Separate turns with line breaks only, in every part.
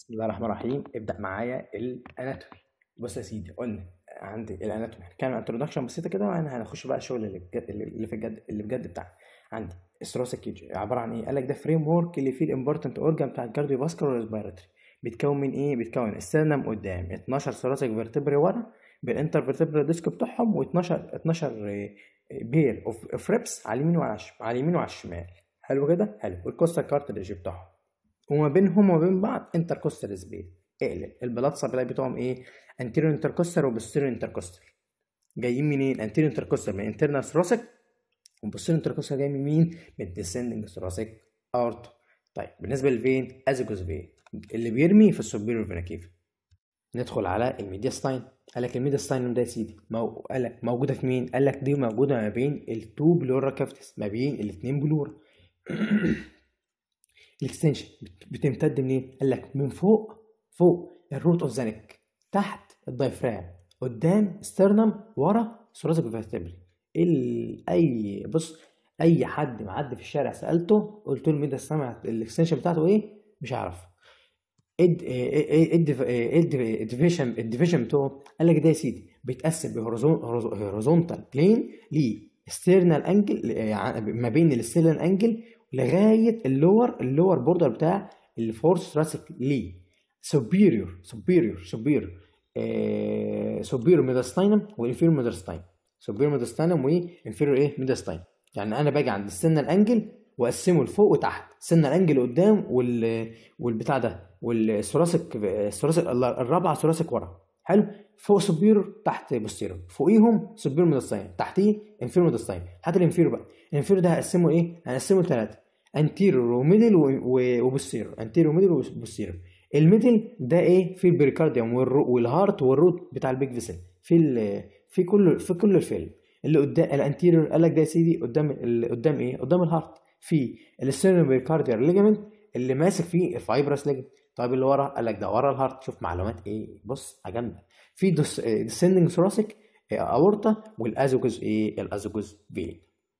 بسم الله الرحمن الرحيم ابدأ معايا الاناتومي بص يا سيدي قلنا عندي الاناتومي كان انتروداكشن بسيطه كده وانا هنخش بقى الشغل اللي بجد اللي في الجد اللي بجد بتاعنا عندي الثوراسيك كيج عباره عن ايه قال لك ده فريم ورك اللي فيه الامبورتنت اورجان بتاع الكارديو فاسكولار والريسبيراتوري بيتكون من ايه بيتكون السيرنم قدام 12 ثوراسيك فيرتبري ورا بالانتر فيرتبري ديسك بتاعهم و12 12 بير اوف ريبس على اليمين وعلى الشمال على اليمين وعلى الشمال حلو كده حلو والكوستا كارتليج بتاعهم وما بينهم وما بين بعض انتركوستال سبيس اقلب البلاد سبلاي بتوعهم ايه انتيريور انتركوستال وبوستيريور انتركوستال جايين منين انتيريور انتركوستال من انترنال ثوراسيك والبوستيريور انتركوستال جاي من مين من الديسندنج ثوراسيك ارت طيب بالنسبه للفين ازيجوس فين اللي بيرمي في السوبيريور فينا كيفا ندخل على الميدياستاين قال لك الميدياستاين ده يا سيدي مو... قال لك موجوده في مين قال لك دي موجوده ما بين التو بلورا كافتس ما بين الاثنين بلورا الاكستنشن بتمتد منين؟ قال لك من فوق فوق الروت اوف ذا نيك تحت الدايفرام قدام سترنم ورا ثوراسيك فيرتبري اي بص اي حد معدي في الشارع سالته قلت له مين ده السمع الاكستنشن بتاعته ايه مش عارف ايه الديفيجن الديفيجن بتوعه قال لك ده يا سيدي بيتقسم بهوريزونتال بلين لاسترنال انجل ما بين الاسترنال انجل لغايه اللور اللور بوردر بتاع الفورس ثراسيك لي سوبيريور سوبيريور سوبيريور سوبيريور ميداستاينم وانفيريور ميداستاينم سوبيريور ميداستاينم وانفيريور ايه ميداستاينم يعني انا باجي عند السنه الانجل واقسمه لفوق وتحت سنه الانجل قدام وال والبتاع ده والثراسيك الثراسيك الرابعه ثراسيك ورا حلو فوق سوبيريور تحت بوستيريور فوقيهم سوبيريور ميداستاين تحتيه انفيريور ميداستاين هات الانفيريور بقى الانفيريور ده هقسمه ايه هنقسمه لثلاثه انتيريور وميدل وبوستيريور انتيريور وميدل وبوستيريور الميدل ده ايه في البريكارديوم والهارت والروت بتاع البيج فيسل في في كل في كل الفيلم اللي قدام الانتيريور قال لك ده يا سيدي قدام اللي قدام ايه قدام الهارت في الستيرنو بيركارديال ليجامنت اللي ماسك فيه الفايبرس ليجامنت طيب اللي ورا قال لك ده ورا الهارت شوف معلومات ايه بص جامده في ديسندنج ثوراسيك اورتا والازوجوز ايه الازوجوز فين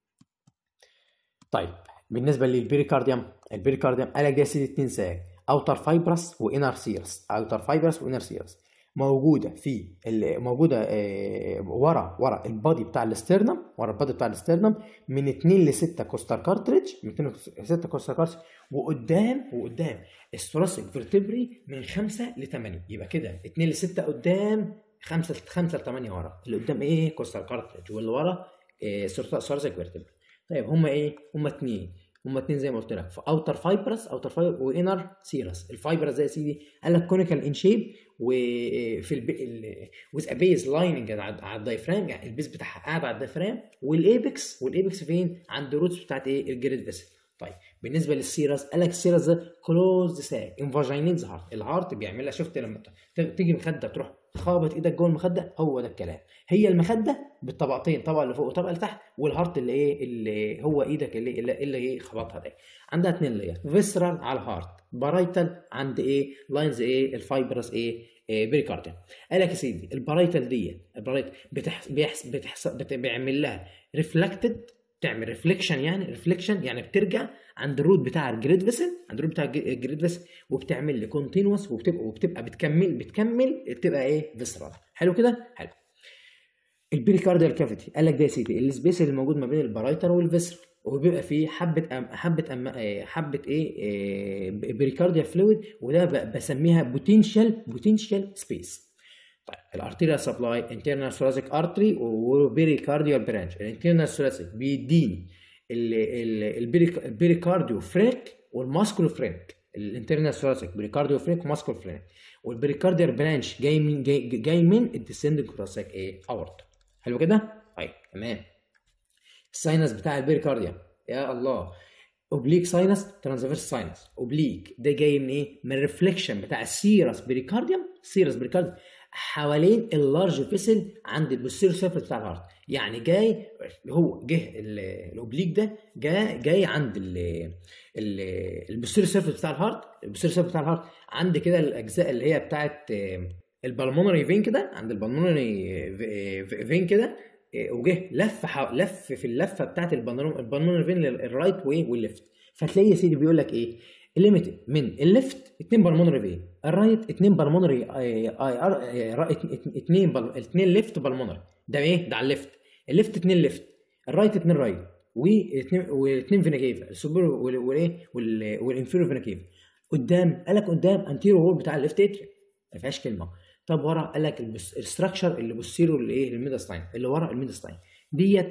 طيب بالنسبه للبريكارديوم البريكارديوم قال لك ده يا سيدي اتنين ساك اوتر فايبرس وانر سيرس اوتر فايبرس وانر سيرس موجوده في موجوده آه ورا ورا البادي بتاع الاسترنم ورا البادي بتاع الاسترنم من 2 ل 6 كوستال كارتريج من 2 ل 6 كوستال كارتريج وقدام وقدام الثوراسيك فيرتبري من 5 ل 8 يبقى كده 2 ل 6 قدام 5 5 ل 8 ورا اللي قدام ايه كوستال كارتريج واللي ورا آه ثوراسيك فيرتبري طيب هما ايه هما اتنين هما اتنين زي ما قلت لك في اوتر فايبرس اوتر فايبر وانر سيرس الفايبرس ده يا سيدي قال لك كونيكال ان شيب وفي البي وذ بيز لايننج على الدايفرام يعني البيز بتاعها قاعد على الدايفرام والايبكس والايبكس فين عند الروتس بتاعت ايه الجريد فيسل طيب بالنسبه للسيرس قال لك السيرس ده كلوزد ساك انفاجينينز هارت الهارت بيعملها شفت لما تيجي مخده تروح خابط ايدك جوه المخده هو ده الكلام هي المخده بالطبقتين طبقه اللي فوق وطبقه اللي تحت والهارت اللي ايه اللي هو ايدك اللي اللي, اللي ايه خبطها ده عندها اتنين لاير فيسرال على الهارت بارايتال عند ايه لاينز ايه الفايبرس ايه, إيه بريكارديا قال لك يا سيدي البارايتال دي البارايتال بتحس بيحس بتحس بيعمل لها ريفلكتد تعمل ريفليكشن يعني ريفليكشن يعني بترجع عند الروت بتاع الجريد فيسل عند الروت بتاع الجريد فيسل وبتعمل لي كونتينوس وبتبقى وبتبقى بتكمل بتكمل بتبقى ايه فيسرال حلو كده حلو البريكارديال كافيتي قال لك ده يا سيدي السبيس اللي موجود ما بين البرايتر والفيسرال وبيبقى فيه حبه أم حبه أم حبه ايه, إيه بريكارديال فلويد وده بسميها بوتنشال بوتنشال سبيس طيب الارتيريال سبلاي انترنال ثوراسيك ارتري وبيريكارديال برانش الانترنال ثوراسيك بيديني البيريكارديو فريك والماسكولو فريك الانترنال ثوراسيك بريكارديو فريك وماسكولو فريك والبريكارديال برانش جاي من جاي, جاي من الديسندنج ثوراسيك ايه اورتا حلو كده طيب تمام الساينس بتاع البيريكارديا يا الله اوبليك ساينس ترانسفيرس ساينس اوبليك ده جاي من ايه من الريفليكشن بتاع السيرس بريكارديوم سيرس بريكارديوم حوالين اللارج فيسل عند البوستيريور سيرفس بتاع الهارت يعني جاي هو جه الاوبليك ده جاي جاي عند البوستيريور سيرفس بتاع الهارت البوستيريور سيرفس بتاع الهارت عند كده الاجزاء اللي هي بتاعت البلمونري فين كده عند البلمونري فين كده وجه لف حو... لف في اللفه بتاعت البلمونري فين الرايت وايه والليفت فتلاقي يا سيدي بيقول لك ايه الليميتد من الليفت 2 بالمونري فين الرايت 2 بالمونري اثنين بال... اثنين ليفت بالمونري ده ايه ده على الليفت الليفت 2 ليفت الرايت 2 رايت واثنين واثنين فينا كيفا السوبر والايه والانفيرو فينا كيفا قدام قال لك قدام انتيرو وول بتاع الليفت اتريا ما فيهاش كلمه طب ورا قال لك الستراكشر اللي بصيره الايه الميدستاين اللي ورا الميدستاين ديت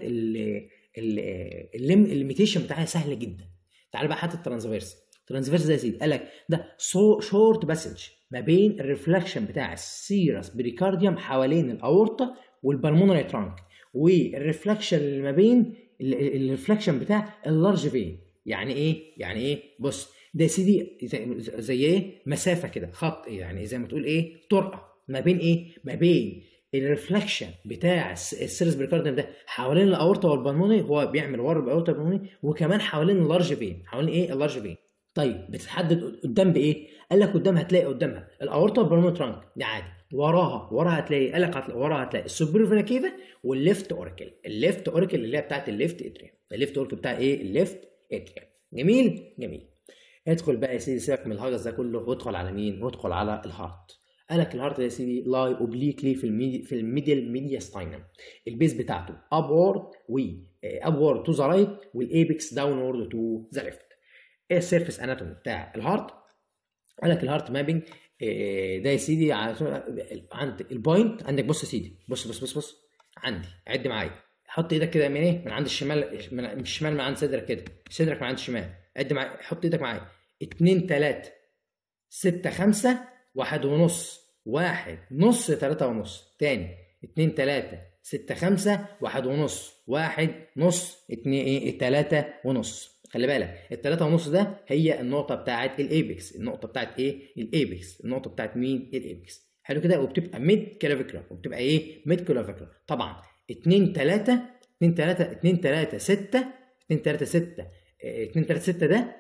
الليميتيشن بتاعها سهله جدا تعال بقى حاطط الترانسفيرس ترانسفيرس ده يا سيدي قال لك ده سو شورت باسج ما بين الريفلكشن بتاع السيرس بريكارديوم حوالين الاورطه والبلمونري ترانك والريفلكشن اللي ما بين الريفلكشن بتاع اللارج فين يعني ايه يعني ايه بص ده يا سيدي زي ايه مسافه كده خط يعني زي ما تقول ايه طرقه ما بين ايه ما بين الريفلكشن بتاع السيرس بريكارديوم ده حوالين الاورطه والبلموني هو بيعمل ورا الاورطه والبلموني وكمان حوالين اللارج فين حوالين ايه اللارج فين طيب بتتحدد قدام بايه قال لك قدام هتلاقي قدامها الاورطه والبلموني ترانك ده عادي وراها وراها هتلاقي قال لك وراها هتلاقي السوبر فينا كيفا والليفت اوركل الليفت اوركل اللي هي بتاعت الليفت اتريم الليفت اوركل بتاع ايه الليفت اتريم جميل جميل ادخل بقى يا سيدي سيبك من الهجس ده كله وادخل على مين وادخل على الهارت قالك الهارت يا سيدي لاي اوبليكلي في الميدي في الميدل ميديا ستاينم البيس بتاعته ابورد و ابورد تو ذا رايت والايبكس داونورد تو ذا ليفت ايه السيرفيس اناتومي بتاع الهارت قالك الهارت مابنج ده يا سيدي عند البوينت عندك بص يا سيدي بص بص بص بص عندي عد معايا حط ايدك كده من ايه من عند الشمال من الشمال من عند صدرك كده صدرك من عند الشمال عد معايا حط ايدك معايا 2 3 6 5 واحد ونص واحد نص تلاتة ونص تاني اتنين تلاتة ستة خمسة واحد ونص واحد نص اتنين ايه تلاتة ونص خلي بالك التلاتة ونص ده هي النقطة بتاعت الايبكس النقطة بتاعت ايه الايبكس النقطة بتاعت مين الايبكس حلو كده وبتبقى ميد كلافيكرا وبتبقى ايه ميد كلافيكرا طبعا اتنين تلاتة اتنين تلاتة اتنين تلاتة ستة اتنين تلاتة ستة اتنين تلاتة ستة ده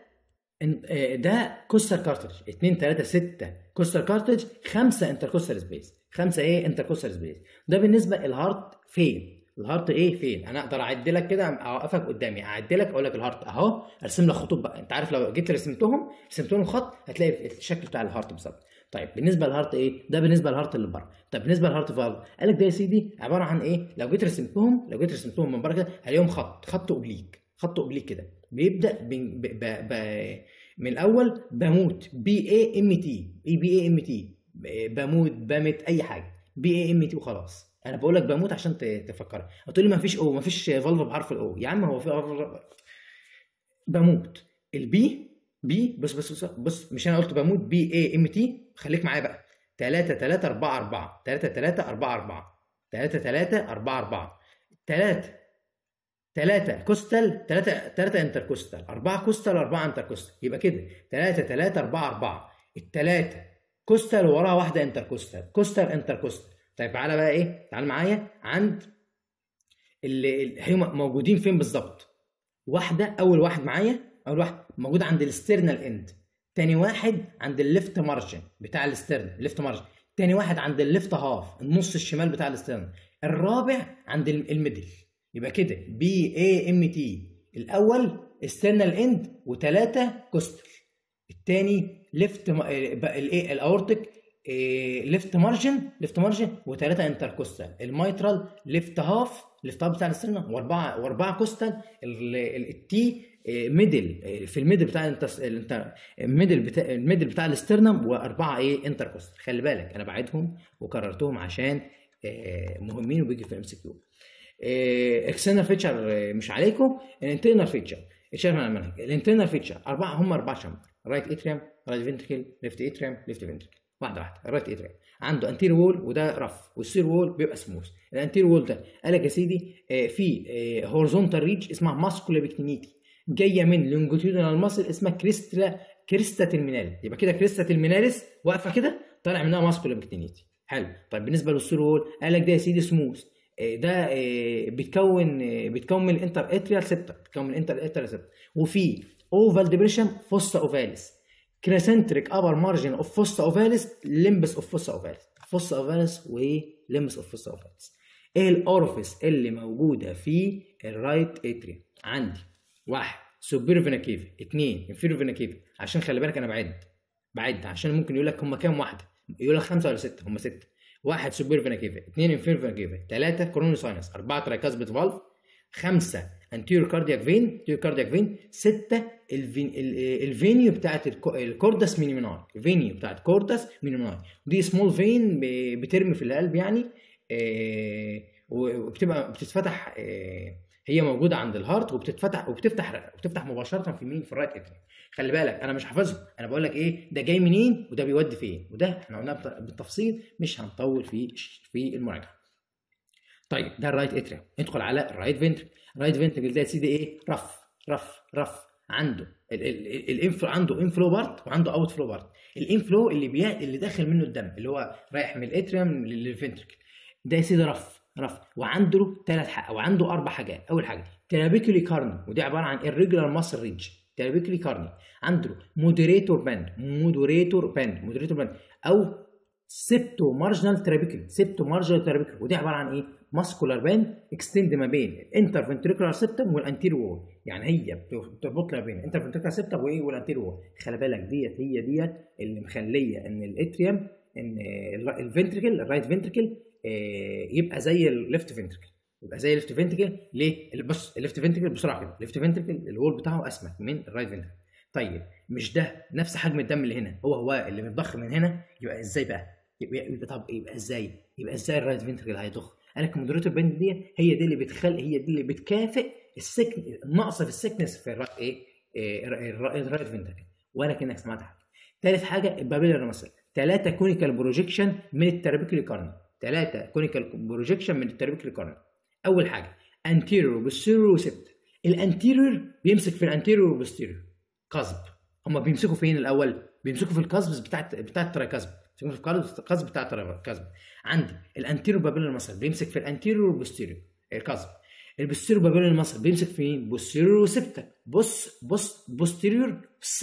ده كوستر كارتج 2 3 6 كوستر كارتج 5 انتركوستر سبيس 5 ايه انتركوستر سبيس ده بالنسبه الهارت فين الهارت ايه فين انا اقدر اعد لك كده اوقفك قدامي اعد لك اقول لك الهارت اهو ارسم لك خطوط بقى انت عارف لو جيت رسمتهم رسمتهم خط هتلاقي الشكل بتاع الهارت بالظبط طيب بالنسبه للهارت ايه ده بالنسبه للهارت اللي بره طب بالنسبه للهارت فالف قال لك ده يا سيدي عباره عن ايه لو جيت رسمتهم لو جيت رسمتهم من بره كده هلاقيهم خط خط اوبليك خط اوبليك كده بيبدا ب... ب... ب... من الاول بموت بي اي ام تي اي بي اي ام تي بموت بمت اي حاجه بي اي ام تي وخلاص انا بقول لك بموت عشان تفكر هتقول لي ما فيش او ما فيش فالف بحرف الاو يا عم هو في بموت البي بي بص بص بص بص مش انا قلت بموت بي اي ام تي خليك معايا بقى 3 3 4 4 3 3 4 4 3 3 4 4 3 3 كوستال 3 3 انتر كوستال 4 كوستال 4 انتر كوستال يبقى كده 3 3 4 4 الثلاثه كوستال وراها واحده انتر كوستال كوستال انتر كوستال طيب تعالى بقى ايه تعال معايا عند اللي هم موجودين فين بالظبط واحده اول واحد معايا اول واحد موجود عند الاسترنال اند تاني واحد عند الليفت مارجن بتاع الاسترن الليفت مارجن تاني واحد عند الليفت هاف النص الشمال بتاع الاسترن الرابع عند الميدل يبقى كده بي اي ام تي الاول استرنال اند وثلاثه كوستال الثاني ليفت الايه الاورتيك ليفت مارجن ليفت مارجن وثلاثه انتر كوستال الميترال ليفت هاف ليفت هاف بتاع الاسترنال واربعه واربعه كوستال التي ميدل في الميدل بتاع الميدل بتاع الميدل بتاع الاسترنم واربعه ايه انتر كوستال خلي بالك انا بعيدهم وكررتهم عشان مهمين وبيجي في ام سي كيو اكسترنال فيتشر مش عليكم الانترنال فيتشر اتشال من المنهج الانترنال فيتشر اربعه هم اربعه شامبر رايت اتريم رايت فنتركل ليفت اتريم ليفت فنتركل واحده واحده الرايت اتريم عنده انتير وول وده رف والسير وول بيبقى سموث الانتير وول ده قال لك يا سيدي في هورزونتال ريدج اسمها ماسكولا بكتينيتي جايه من لونجيتيودنال ماسل اسمها كريستا كريستا ترمينال يبقى كده كريستا ترميناليس واقفه كده طالع منها ماسكولا بكتينيتي حلو طيب بالنسبه للسير وول قال لك ده يا سيدي سموث ده بيتكون بيتكون من الانتر اتريال سيبتا بيتكون من الانتر اتريال سيبتا وفي اوفال ديبريشن فوسا اوفاليس كريسنتريك ابر مارجن اوف فوسا اوفاليس ليمبس اوف فوسا اوفاليس فوسا اوفاليس وليمبس اوف فوسا اوفاليس ايه الاورفيس اللي موجوده في الرايت اتريا عندي واحد سوبر فينا كيفا اثنين انفيرو فينا كيفا عشان خلي بالك انا بعد بعد عشان ممكن يقول لك هم كام واحده يقول لك خمسه ولا سته هم سته واحد سوبر فينا كيفا اثنين انفيرو فينا كيفا ثلاثه كوروني ساينس اربعه ترايكاسبت فالف خمسه انتيريور كاردياك فين انتيريور كاردياك فين سته الفين ال- الفينيو بتاعت الكو- الكوردس مينيميناي الفينيو بتاعت كوردس مينيميناي ودي سمول فين ب- بترمي في القلب يعني آه، وبتبقى بتتفتح آه، هي موجوده عند الهارت وبتتفتح وبتفتح وبتفتح مباشره في مين في الرايت اتريوم خلي بالك انا مش حافظهم انا بقول لك ايه ده جاي منين وده بيودي فين وده احنا قلناه بت- بالتفصيل مش هنطول في في المراجعه طيب ده الرايت اتريوم ندخل على الرايت فنتريكل الرايت فنتريكل ده يا سيدي ايه رف رف رف عنده الانفلو عنده انفلو بارت وعنده اوت فلو بارت الانفلو اللي بي... اللي داخل منه الدم اللي هو رايح من الاتريوم للفنتريكل ده يا سيدي رف رف وعنده ثلاث حاجات وعنده اربع حاجات اول حاجه ترابيكولي كارني ودي عباره عن الريجولار ماسل ريدج ترابيكولي كارني عنده مودريتور باند مودريتور باند مودريتور باند او سيبتو مارجنال ترابيكل سيبتو مارجنال ترابيكل ودي عباره عن ايه ماسكولار باند اكستند ما بين الانتر فنتريكولار سيبتم والانتيريور وول يعني هي بتربط ما بين الانتر فنتريكولار سيبتم وايه والانتيريور وول خلي بالك ديت هي ديت اللي مخليه ان الاتريوم ان الفنتريكل الرايت فنتريكل يبقى زي الليفت فنتريكل يبقى زي الليفت فنتريكل ليه بص الليفت فنتريكل بسرعه كده الليفت فنتريكل الوول بتاعه اسمك من الرايت فنتريكل طيب مش ده نفس حجم الدم اللي هنا هو هو اللي متضخ من هنا يبقى ازاي بقى يبقى, يبقى طب يبقى ازاي يبقى ازاي الرايت فنتريكل هيضخ قال لك المودريتور باند دي هي دي اللي بتخلي هي دي اللي بتكافئ السكن النقص في السكنس في الرايت ايه, إيه الرايت فنتريكل ولا كانك سمعت حاجه ثالث حاجه البابيلر مثلا ثلاثه كونيكال بروجيكشن من الترابيكلي كارني ثلاثه كونيكال بروجيكشن من الترابيكلي كارني اول حاجه انتيريور وبوستيريور وسبت الانتيريور بيمسك في الانتيريور وبوستيريور قصب هما بيمسكوا فين الاول بيمسكوا في القصب بتاعت بتاعت التراكزب بيمسكوا في القصب بتاع التراكزب عندي الانتيريور بابيلر مصل بيمسك في الانتيريور والبوستيريور القصب البوستيريور بابيلر مصل بيمسك في مين بوستيريور وسبتال بص بص بوستيريور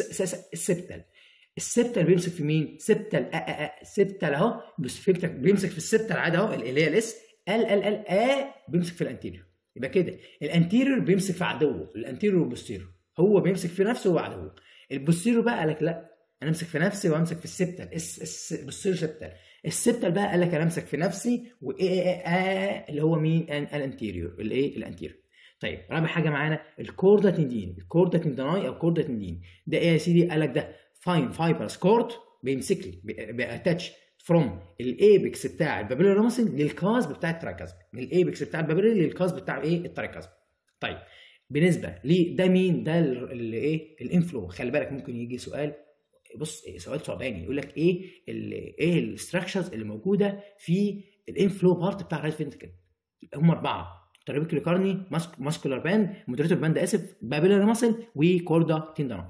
السبتال السبتال بيمسك في مين سبتال أ أ أ سبتال اهو بيمسك في السبتال عادي اهو اللي هي الاس ال ال ال ا بيمسك في الانتيريور يبقى كده الانتيريور بيمسك في عدوه الانتيريور والبوستيريور هو بيمسك في نفسه وعدوه البوستيريور بقى قال لك لا انا امسك في نفسي وامسك في السبتال البوستيريور سبتال السبتال بقى قال لك انا امسك في نفسي وايه اللي هو مين الانتيريور الايه الانتيريور طيب رابع حاجه معانا الكوردا تندين الكوردا تنديناي او كوردا تندين ده ايه يا سيدي قال لك ده فاين فايبرس كورد بيمسك لي بياتاتش فروم الايبكس بتاع البابيلر رامسل للكاسب بتاع التراكاسب من الايبكس بتاع البابيلر للكاسب بتاع ايه التراكاسب طيب بالنسبه ليه ده مين ده اللي ايه الانفلو خلي بالك ممكن يجي سؤال بص سؤال صعباني يقول لك ايه ال ايه الستراكشرز اللي موجوده في الانفلو بارت بتاع الرايت فنتكل هم اربعه ترابيكولي كارني ماسكولار باند مودريتور باند اسف بابيلر ماسل وكوردا تندناي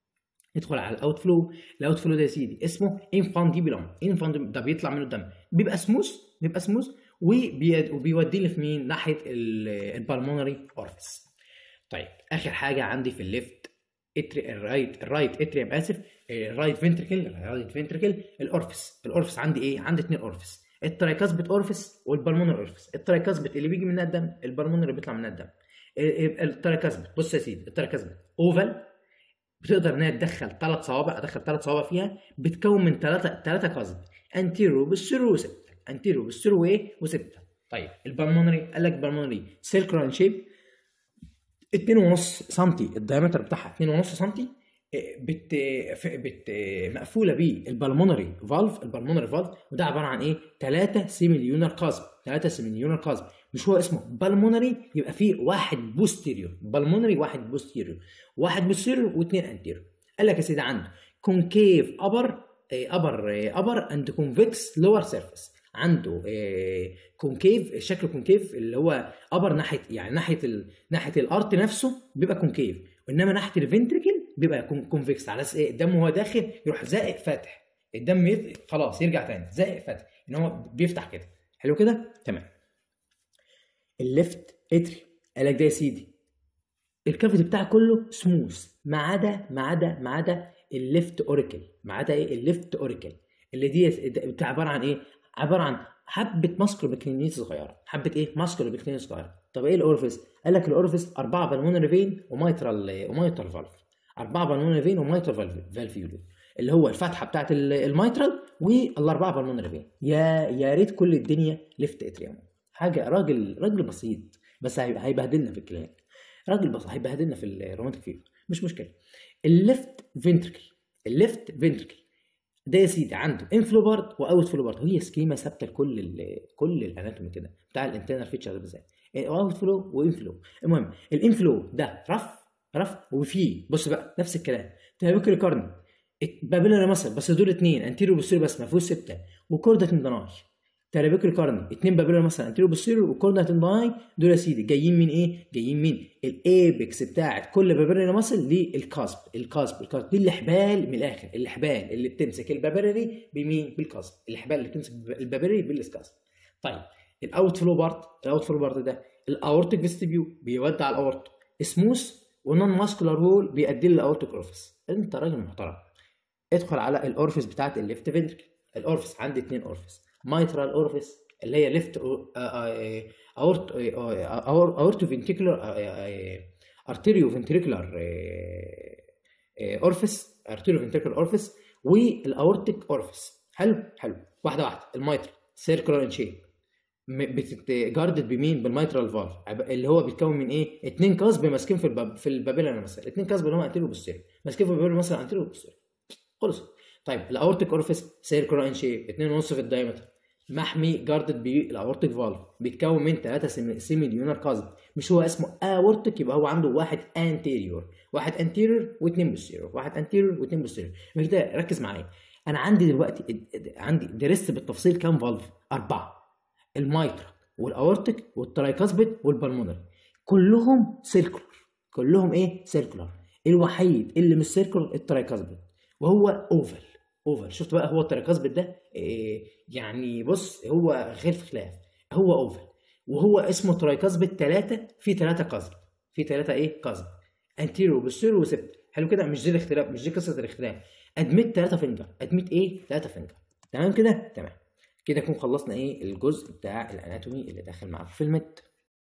ندخل على الاوت فلو الاوت فلو ده يا سيدي اسمه انفانديبولم انفانديبولم ده بيطلع منه الدم بيبقى سموث بيبقى سموث وبيودي لي في مين ناحيه البالمونري اورفيس طيب اخر حاجه عندي في الليفت اتري الرايت الرايت اتريم اسف الرايت فنتريكل الرايت فنتريكل الاورفيس الاورفيس عندي ايه عندي اثنين اورفيس الترايكاسبت اورفيس والبالمونري اورفيس الترايكاسبت اللي بيجي منها الدم البالمونري اللي بيطلع منها الدم الترايكاسبت بص يا سيدي الترايكاسبت اوفال بتقدر ان هي تدخل ثلاث صوابع ادخل ثلاث صوابع فيها بتكون من ثلاثه ثلاثه كاسب انتيرو بالسيرو وسبتا انتيرو بالسيرو وايه وسبتا طيب البالمونري قال لك بالمونري سيركلر شيب 2.5 سم الدايمتر بتاعها 2.5 سم بت بت مقفوله بالبلمونري فالف البلمونري فالف وده عباره عن ايه 3 سيميليونر قاسب 3 سيميليونر قاسب مش هو اسمه بالمونري يبقى فيه واحد بوستيريور بالمونري واحد بوستيريور واحد بوستيريور واثنين انتيريور قال لك يا سيدي عنده كونكيف ابر ابر ابر اند كونفكس لور سيرفيس عنده كونكيف شكل كونكيف اللي هو ابر ناحيه يعني ناحيه ال... ناحيه الارت نفسه بيبقى كونكيف انما ناحيه الفنتريكل بيبقى كونفكس على اساس ايه الدم وهو داخل يروح زائق فاتح الدم يف... خلاص يرجع تاني زائق فاتح ان هو بيفتح كده حلو كده تمام الليفت اتري قال لك ده يا سيدي الكافيتي بتاعه كله سموث ما عدا ما عدا ما عدا الليفت اوريكل ما عدا ايه الليفت اوريكل اللي دي عباره عن ايه عباره عن حبه ماسكولو بكتينيز صغيره حبه ايه ماسكولو بكتينيز صغيره طب ايه الاورفيس قال لك الاورفيس اربعه بالمونري فين ومايترال ومايترال فالف اربعه بالمونري فين ومايترال فالفيولو اللي هو الفتحه بتاعت المايترال والاربعه بالمونري فين يا يا ريت كل الدنيا ليفت اتريوم حاجه راجل راجل بسيط بس هيبهدلنا في الكلام راجل بسيط هيبهدلنا في الرومانتيك فيفر مش مشكله الليفت فنتركل الليفت فنتركل ده يا سيدي عنده انفلو بارد واوت فلو بارد هي سكيما ثابته لكل ال كل الاناتومي كده بتاع الانترنال فيتشر بالذات اوت فلو وانفلو المهم الانفلو ده رف رف وفيه بص بقى نفس الكلام تهابيك كارني بابيلر مثلا بس دول اثنين انتيرو بوستيرو بس ما فيهوش سته وكوردا تندناي ترابيك القرن اتنين بابيلر مثلا انتيرو بوستيرو وكوردا تندناي دول يا سيدي جايين من ايه؟ جايين من الايبكس بتاعت كل بابيلر ماسل للكاسب الكاسب الكاسب دي الاحبال من الاخر الاحبال اللي بتمسك البابيلري بمين؟ بالكاسب الاحبال اللي بتمسك البابيلري بالكاسب طيب الاوت فلو بارت الاوت فلو بارت ده الاورتيك فيستيبيو بيودع الاورت سموث ونون ماسكولار وول بيؤدي للاورتيك اورفيس انت راجل محترم ادخل على الاورفيس بتاعت الليفت فنتركل الاورفيس عندي اتنين اورفيس مايترال اورفيس اللي هي ليفت اورت اورتو فنتريكولار ارتيريو فنتريكولار اورفيس ارتيريو فنتريكولار اورفيس والاورتيك اورفيس حلو حلو واحده واحده المايترال سيركولار ان شيب بتتجاردد بمين بالمايترال فالف اللي هو بيتكون من ايه اتنين كاسب ماسكين في الباب في البابيلا مثلا اتنين كاسب اللي هم انتيريو بوستيريو ماسكين في البابيلا مثلا انتيريو بوستيريو خلص طيب الاورتيك اورفيس سيركولار ان شيب 2.5 في الدايمتر محمي جاردد بالاورتيك فالف بيتكون من ثلاثه سيمي ديونر كازب مش هو اسمه اورتيك يبقى هو عنده واحد انتيريور واحد انتيريور واثنين بوستيريور واحد انتيريور واثنين بوستيريور كده ركز معايا انا عندي دلوقتي عندي درست بالتفصيل كام فالف اربعه المايترا والاورتيك والترايكاسبيد والبلمونري كلهم سيركولار كلهم ايه سيركولار الوحيد اللي مش سيركولار الترايكاسبيد وهو اوفل اوفل شفت بقى هو التراكاسبت ده إيه يعني بص هو غير في خلاف هو اوفل وهو اسمه ترايكاسبت ثلاثة في ثلاثة قصب في ثلاثة ايه قصب انتيرو بوستيرو وسبت حلو كده مش دي الاختلاف مش دي قصة الاختلاف ادميت ثلاثة فينجر ادميت ايه ثلاثة فينجر تمام كده تمام كده نكون خلصنا ايه الجزء بتاع الاناتومي اللي داخل معاكم في المت